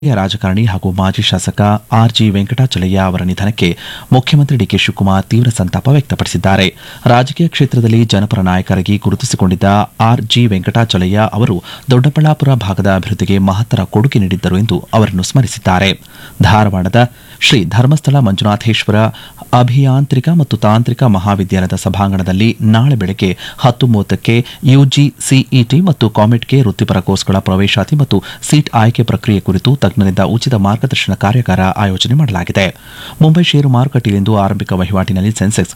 ಹಿರಿಯ ರಾಜಕಾರಣಿ ಹಾಗೂ ಮಾಜಿ ಶಾಸಕ ಆರ್ಜಿ ವೆಂಕಟಾಚಲಯ್ಯ ಅವರ ನಿಧನಕ್ಕೆ ಮುಖ್ಯಮಂತ್ರಿ ಡಿಕೆ ಶಿವಕುಮಾರ್ ತೀವ್ರ ಸಂತಾಪ ವ್ಯಕ್ತಪಡಿಸಿದ್ದಾರೆ ರಾಜಕೀಯ ಕ್ಷೇತ್ರದಲ್ಲಿ ಜನಪರ ನಾಯಕರಾಗಿ ಗುರುತಿಸಿಕೊಂಡಿದ್ದ ಆರ್ಜಿ ವೆಂಕಟಾಚಲಯ್ಯ ಅವರು ದೊಡ್ಡಬಳ್ಳಾಪುರ ಭಾಗದ ಅಭಿವೃದ್ಧಿಗೆ ಮಹತ್ತರ ಕೊಡುಗೆ ನೀಡಿದ್ದರು ಎಂದು ಅವರನ್ನು ಸ್ಮರಿಸಿದ್ದಾರೆ ಧಾರವಾಡದ ಶ್ರೀ ಧರ್ಮಸ್ಥಳ ಮಂಜುನಾಥೇಶ್ವರ ಅಭಿಯಾಂತ್ರಿಕ ಮತ್ತು ತಾಂತ್ರಿಕ ಮಹಾವಿದ್ಯಾಲಯದ ಸಭಾಂಗಣದಲ್ಲಿ ನಾಳೆ ಬೆಳಗ್ಗೆ ಹತ್ತು ಮೂವತ್ತಕ್ಕೆ ಯುಜಿ ಸಿಇಟಿ ಮತ್ತು ಕಾಮೆಟ್ಗೆ ವೃತ್ತಿಪರ ಕೋರ್ಸ್ಗಳ ಪ್ರವೇಶಾತಿ ಮತ್ತು ಸೀಟ್ ಆಯ್ಕೆ ಪ್ರಕ್ರಿಯೆ ಕುರಿತು ತಜ್ಞರಿಂದ ಉಚಿತ ಮಾರ್ಗದರ್ಶನ ಕಾರ್ಯಾಗಾರ ಆಯೋಜನೆ ಮಾಡಲಾಗಿದೆ ಮುಂಬೈ ಷೇರು ಮಾರುಕಟ್ಟೆಯಲ್ಲಿಂದು ಆರಂಭಿಕ ವಹಿವಾಟಿನಲ್ಲಿ ಸೆನ್ಸೆಕ್ಸ್